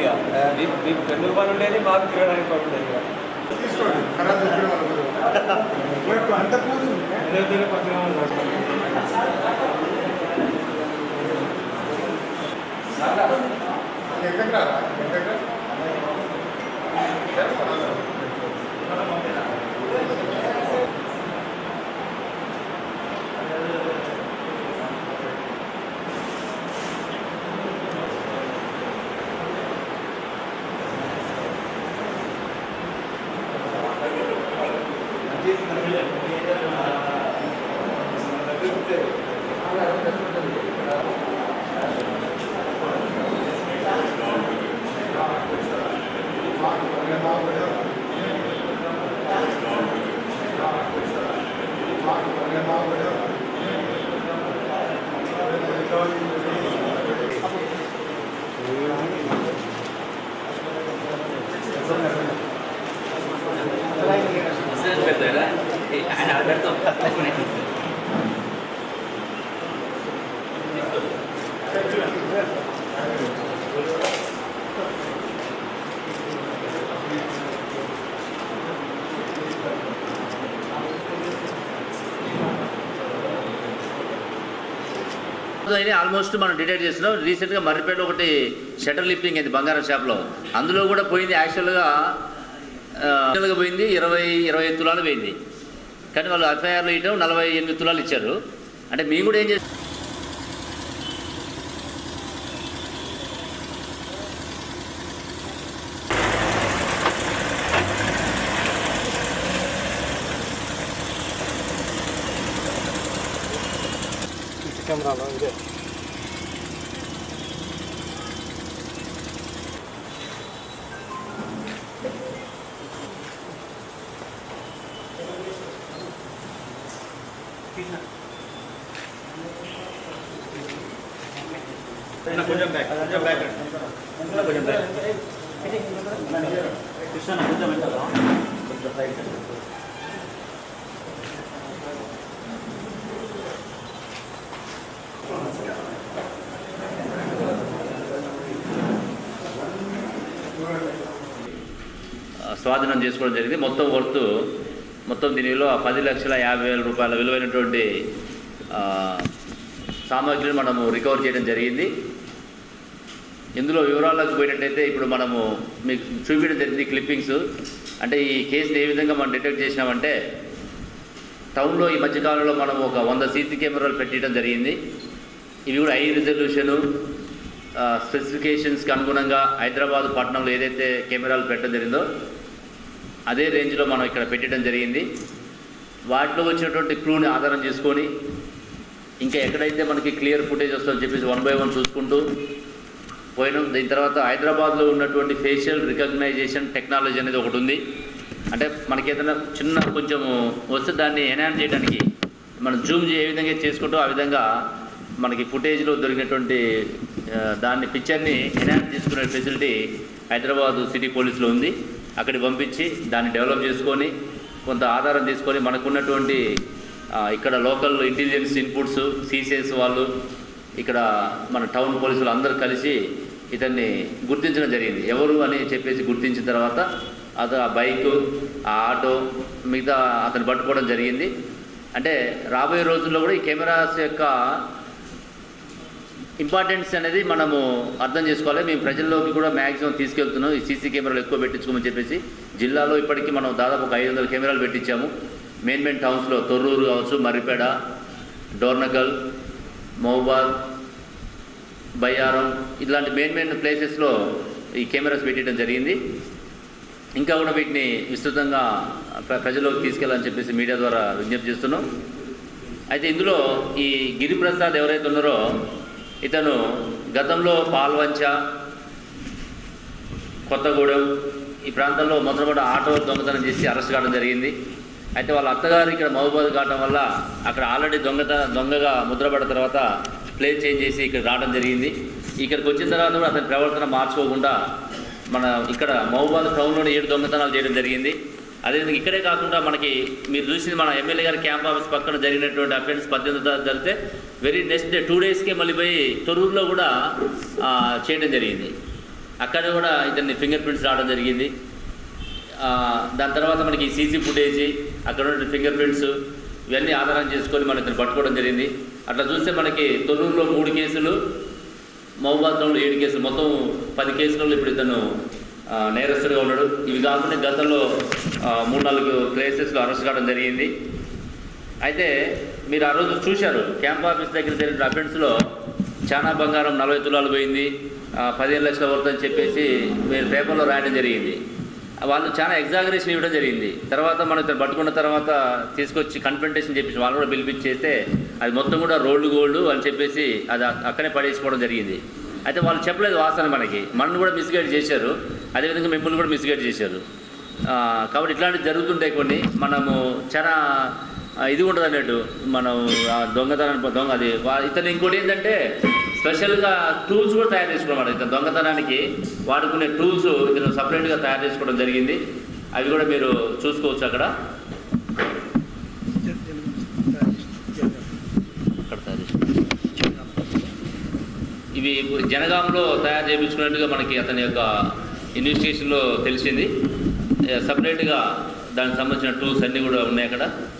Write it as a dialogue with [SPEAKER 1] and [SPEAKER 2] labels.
[SPEAKER 1] ఇక మీకు మీకు పెన్ను పని ఉండేది మాకు తిరగడానికి పని ఉండేది ఇక
[SPEAKER 2] తీసుకోండి ఖరాబ్ చెప్పిన వాళ్ళు అంతకుముందు ఎక్కడికి రా ఎక్కడికి
[SPEAKER 3] ఆయన ఆడతాం
[SPEAKER 4] అయినా ఆల్మోస్ట్ మనం డిటెక్ట్ చేస్తున్నాం రీసెంట్గా మర్రిపేట ఒకటి షటర్ లిఫ్టింగ్ అయింది బంగారం షాప్లో అందులో కూడా పోయింది యాక్చువల్గా ఆ, యాక్చువల్గా పోయింది ఇరవై ఇరవై ఐదు తులాలు పోయింది కానీ వాళ్ళు ఎఫ్ఐఆర్లో ఇవ్వడం నలభై ఎనిమిది తులాలు ఇచ్చారు అంటే మేము కూడా ఏం చేస్తాం
[SPEAKER 1] కెమెరాలో ఇదే
[SPEAKER 3] కొంచెం బ్యాక్ కొంచెం బ్యాక్ కొంచెం బ్యాక్ కృష్ణ కొంచెం వెళ్తారా కొంచెం సైడ్
[SPEAKER 4] ఆ, స్వాధీనం చేసుకోవడం జరిగింది మొత్తం వర్త్ మొత్తం దీని విలువ పది లక్షల యాభై వేల రూపాయల విలువైనటువంటి ఆ, సామాగ్రిని మనము రికవర్ చేయడం జరిగింది ఇందులో వివరాలకు పోయినట్టయితే ఇప్పుడు మనము మీకు చూపించడం జరిగింది క్లిప్పింగ్స్ అంటే ఈ కేసుని ఏ విధంగా మనం డిటెక్ట్ చేసినామంటే టౌన్లో ఈ మధ్యకాలంలో మనం ఒక వంద సీసీ కెమెరాలు పెట్టడం జరిగింది ఇవి కూడా హై రిజల్యూషను స్పెసిఫికేషన్స్కి అనుగుణంగా హైదరాబాద్ పట్టణంలో ఏదైతే కెమెరాలు పెట్టడం జరిగిందో అదే రేంజ్లో మనం ఇక్కడ పెట్టడం జరిగింది వాటిలో వచ్చినటువంటి క్లూని ఆధారం చేసుకొని ఇంకా ఎక్కడైతే మనకి క్లియర్ ఫుటేజ్ వస్తుందని చెప్పేసి వన్ బై వన్ చూసుకుంటూ పోయినాం దీని తర్వాత హైదరాబాద్లో ఉన్నటువంటి ఫేషియల్ రికగ్నైజేషన్ టెక్నాలజీ అనేది ఒకటి ఉంది అంటే మనకి ఏదైనా చిన్న కొంచెం వస్తే దాన్ని ఎన్హాన్స్ చేయడానికి మనం జూమ్ ఏ విధంగా చేసుకుంటూ ఆ విధంగా మనకి ఫుటేజ్లో దొరికినటువంటి ఆ, దాన్ని పిక్చర్ని ఎన్హాన్స్ చేసుకునే ఫెసిలిటీ హైదరాబాద్ సిటీ పోలీసులో ఉంది అక్కడికి పంపించి దాన్ని డెవలప్ చేసుకొని కొంత ఆధారం తీసుకొని మనకున్నటువంటి ఆ, ఇక్కడ లోకల్ ఇంటెలిజెన్స్ ఇన్పుట్స్ సీసీఎస్ వాళ్ళు ఇక్కడ మన టౌన్ పోలీసులు అందరూ కలిసి ఇతన్ని గుర్తించడం జరిగింది ఎవరు అని చెప్పేసి గుర్తించిన తర్వాత అతను ఆ బైక్ ఆ ఆటో మిగతా అతను పట్టుకోవడం జరిగింది అంటే రాబోయే రోజుల్లో కూడా ఈ కెమెరాస్ యొక్క ఇంపార్టెన్స్ అనేది మనము అర్థం చేసుకోవాలి మేము ప్రజల్లోకి కూడా మ్యాక్సిమం తీసుకెళ్తున్నాం ఈ సీసీ కెమెరాలు ఎక్కువ పెట్టించుకోమని చెప్పేసి జిల్లాలో ఇప్పటికీ మనం దాదాపు ఒక ఐదు వందల కెమెరాలు పెట్టించాము మెయిన్ మెయిన్ టౌన్స్లో తొర్రూరు కావచ్చు మర్రిపేడ డోర్నకల్ మహబాద్ బయ్యారం ఇలాంటి మెయిన్ మెయిన్ ప్లేసెస్లో ఈ కెమెరాస్ పెట్టడం జరిగింది ఇంకా కూడా వీటిని విస్తృతంగా ప్ర- ప్రజల్లోకి తీసుకెళ్ళాలని చెప్పేసి మీడియా ద్వారా విజ్ఞప్తి చేస్తున్నాం అయితే ఇందులో ఈ గిరిప్రసాద్ ఎవరైతే ఉన్నారో ఇతను గతంలో పాల్వంచ కొత్తగూడెం ఈ ప్రాంతంలో మొదలుపడి ఆటో దొంగతనం చేసి అరెస్ట్ కావడం జరిగింది అయితే వాళ్ళ అత్తగారు ఇక్కడ మహబూబాద్ కావడం వల్ల అక్కడ ఆల్రెడీ దొంగత దొంగగా ముద్రపడిన తర్వాత ప్లేస్ చేంజ్ చేసి ఇక్కడ రావడం జరిగింది ఇక్కడికి వచ్చిన తర్వాత కూడా అతని ప్రవర్తన మార్చుకోకుండా మన ఇక్కడ మహబూబాద్ టౌన్లోనే ఏడు దొంగతనాలు చేయడం జరిగింది అదేవిధంగా ఇక్కడే కాకుండా మనకి మీరు చూసింది మన ఎమ్మెల్యే గారి క్యాంప్ ఆఫీస్ పక్కన జరిగినటువంటి అఫెన్స్ పద్దెనిమిది తారీఖు జరిగితే వెరీ నెక్స్ట్ డే టూ డేస్కే మళ్ళీ పోయి తొర్రూరులో కూడా ఆ, చేయడం జరిగింది అక్కడ కూడా ఇతన్ని ఫింగర్ ప్రింట్స్ రావడం జరిగింది ఆ, దాని తర్వాత మనకి సీసీ ఫుటేజ్ అక్కడ ఉన్న ఫింగర్ ప్రింట్స్ ఇవన్నీ ఆధారం చేసుకొని మనం ఇతను పట్టుకోవడం జరిగింది అట్లా చూస్తే మనకి తొర్రూరులో మూడు కేసులు మహబాద్లో ఏడు కేసులు మొత్తం పది కేసులలో ఇప్పుడు ఇతను ఆ, నేరస్తుడిగా ఉన్నాడు ఇవి కాకుండా గతంలో ఆ, మూడు నాలుగు కేసెస్లో అరెస్ట్ కావడం జరిగింది అయితే మీరు ఆ రోజు చూశారు క్యాంప్ ఆఫీస్ దగ్గర జరిగిన అఫెన్స్లో చాలా బంగారం నలభై తులాలు పోయింది ఆ, పదిహేను లక్షల వరకు అని చెప్పేసి మీరు పేపర్లో రాయడం జరిగింది వాళ్ళు చాలా ఎగ్జాగరేషన్ ఇవ్వడం జరిగింది తర్వాత మనం ఇతను పట్టుకున్న తర్వాత తీసుకొచ్చి కన్ఫంటేషన్ చెప్పేసి వాళ్ళు కూడా పిలిపించేస్తే అది మొత్తం కూడా రోల్డ్ గోల్డ్ అని చెప్పేసి అది అ- అక్కడే పడేసుకోవడం జరిగింది అయితే వాళ్ళు చెప్పలేదు వాసన మనకి మనల్ని కూడా మిస్గైడ్ చేశారు అదేవిధంగా మిమ్మల్ని కూడా మిస్గైడ్ చేశారు ఆ, కాబట్టి ఇట్లాంటివి జరుగుతుంటాయి కొన్ని మనము చాలా ఆ, ఇది ఉండదు అన్నట్టు మనం ఆ దొంగతనం దొంగ అది వా- ఇతను ఇంకోటి ఏంటంటే స్పెషల్గా టూల్స్ కూడా తయారు చేసుకున్నాడు ఇతను దొంగతనానికి వాడుకునే టూల్స్ ఇతను సపరేట్గా తయారు చేసుకోవడం జరిగింది అవి కూడా మీరు చూసుకోవచ్చు అక్కడ అక్కడ తయారు చేసుకున్నాడు. ఇవి జనగాంలో తయారు చేయించుకున్నట్టుగా మనకి అతని యొక్క ఇన్వెస్టిగేషన్లో తెలిసింది ఏ, సపరేట్గా దానికి సంబంధించిన టూల్స్ అన్నీ కూడా ఉన్నాయి అక్కడ